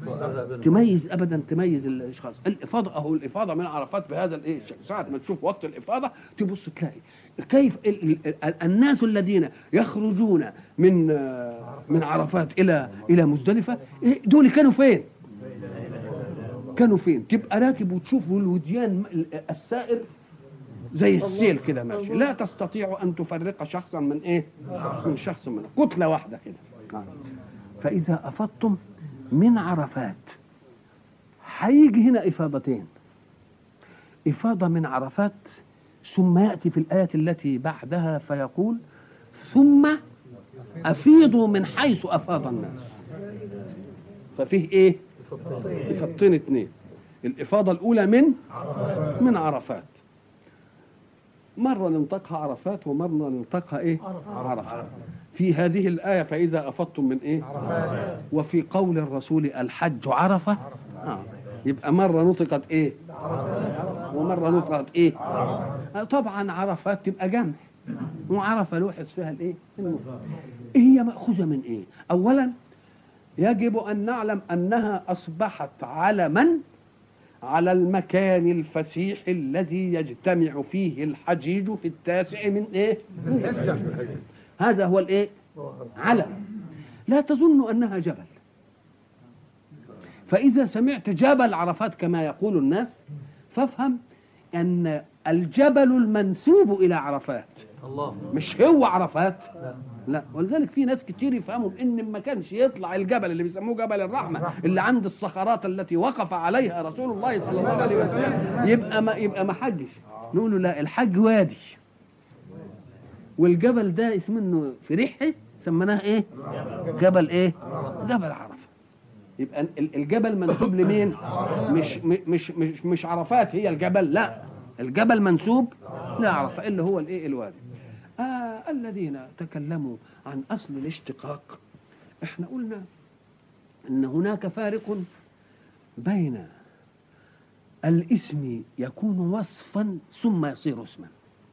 تميز ابدا تميز الاشخاص الافاضه اهو الافاضه من عرفات بهذا الايه الشكل. ساعه ما تشوف وقت الافاضه تبص تلاقي كيف ال ال الناس الذين يخرجون من آه، من عرفات الى الى مزدلفه إيه دول كانوا فين؟ كانوا فين؟ تبقى راكب وتشوف الوديان السائر زي السيل كده ماشي لا تستطيع ان تفرق شخصا من ايه؟ من شخص من كتله واحده كده فاذا افضتم من عرفات هيجي هنا افاضتين افاضه من عرفات ثم ياتي في الايه التي بعدها فيقول ثم افيضوا من حيث افاض الناس ففيه ايه افاضتين اتنين الافاضه الاولى من من عرفات مرة ننطقها عرفات ومرة ننطقها ايه عرفات في هذه الآية فإذا أفضتم من ايه وفي قول الرسول الحج عرفة آه. يبقى مرة نطقت ايه ومرة نطقت ايه آه طبعا عرفات تبقى جمع وعرفة لوحظ فيها الايه المفرد. هي مأخوذة من ايه أولا يجب أن نعلم أنها أصبحت علما على المكان الفسيح الذي يجتمع فيه الحجيج في التاسع من ايه من ذي الحجة. هذا هو الايه علم لا تظن انها جبل فاذا سمعت جبل عرفات كما يقول الناس فافهم ان الجبل المنسوب الى عرفات الله مش هو عرفات لا ولذلك في ناس كتير يفهموا ان ما كانش يطلع الجبل اللي بيسموه جبل الرحمه اللي عند الصخرات التي وقف عليها رسول الله صلى الله عليه وسلم يبقى ما يبقى ما حجش نقول له لا الحج وادي والجبل ده اسمه انه في ريحه سميناه ايه جبل ايه جبل عرفه يبقى ال- الجبل منسوب لمين مش مش مش مش عرفات هي الجبل لا الجبل منسوب لعرفه اللي هو الايه الوادي آه الذين تكلموا عن اصل الاشتقاق احنا قلنا ان هناك فارق بين الاسم يكون وصفا ثم يصير اسما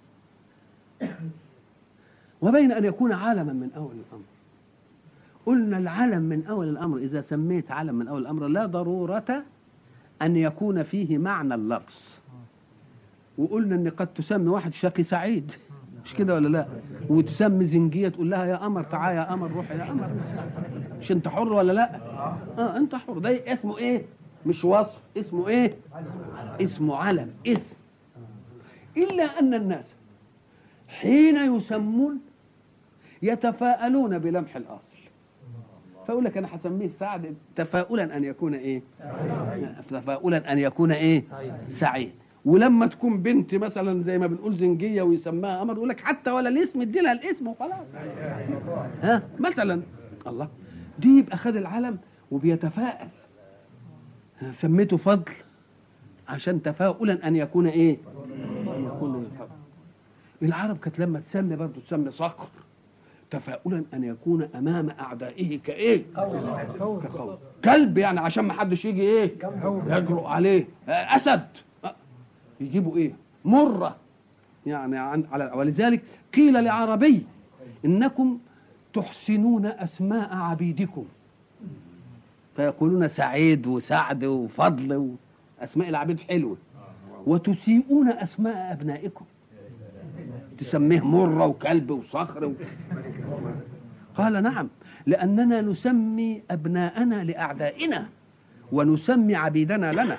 وبين ان يكون علما من اول الامر قلنا العلم من اول الامر اذا سميت علم من اول الامر لا ضروره ان يكون فيه معنى اللفظ وقلنا ان قد تسمي واحد شقي سعيد مش كده ولا لا وتسمي زنجيه تقول لها يا قمر تعالى يا قمر روح يا قمر مش انت حر ولا لا اه انت حر ده اسمه ايه مش وصف اسمه ايه اسمه علم اسم الا ان الناس حين يسمون يتفاءلون بلمح الاصل فاقول لك انا هسميه سعد تفاؤلا ان يكون ايه تفاؤلا ان يكون ايه سعيد ولما تكون بنت مثلا زي ما بنقول زنجيه ويسماها قمر يقول لك حتى ولا الاسم ادي لها الاسم وخلاص ها مثلا الله دي يبقى خد العلم وبيتفائل ها، سميته فضل عشان تفاؤلا ان يكون ايه ان يكون الفضل العرب كانت لما تسمي برضه تسمي صقر تفاؤلا ان يكون امام اعدائه كايه كقوم كلب يعني عشان ما حدش يجي ايه يجرؤ عليه آه، اسد آه، يجيبوا ايه مره يعني عن على ولذلك قيل لعربي انكم تحسنون اسماء عبيدكم فيقولون سعيد وسعد وفضل اسماء العبيد حلوه وتسيئون اسماء ابنائكم تسميه مره وكلب وصخر و... قال نعم لاننا نسمي ابناءنا لاعدائنا ونسمي عبيدنا لنا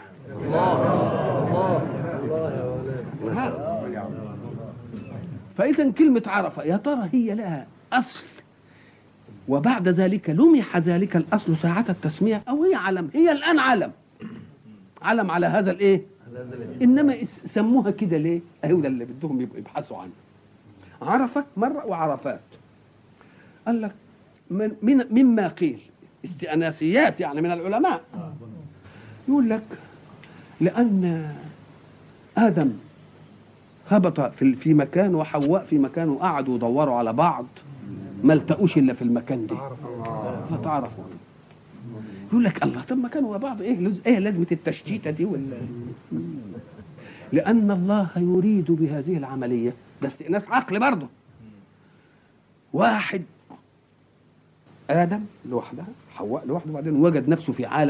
فإذا كلمة عرفة يا ترى هي لها أصل وبعد ذلك لمح ذلك الأصل ساعة التسمية أو هي علم هي الآن علم علم على هذا الإيه إنما اس- سموها كده ليه أهو ده اللي بدهم يبقوا يبحثوا عنه عرفة مرة وعرفات قال لك من من مما قيل استئناسيات يعني من العلماء يقول لك لأن آدم هبط في في مكان وحواء في مكان وقعدوا يدوروا على بعض ما التقوش الا في المكان ده فتعرفوا يقول لك الله طب ما كانوا مع بعض ايه لز... ايه لازمه التشتيته دي ولا لان الله يريد بهذه العمليه ده استئناس عقل برضه واحد ادم لوحدها حواء لوحده وبعدين وجد نفسه في عالم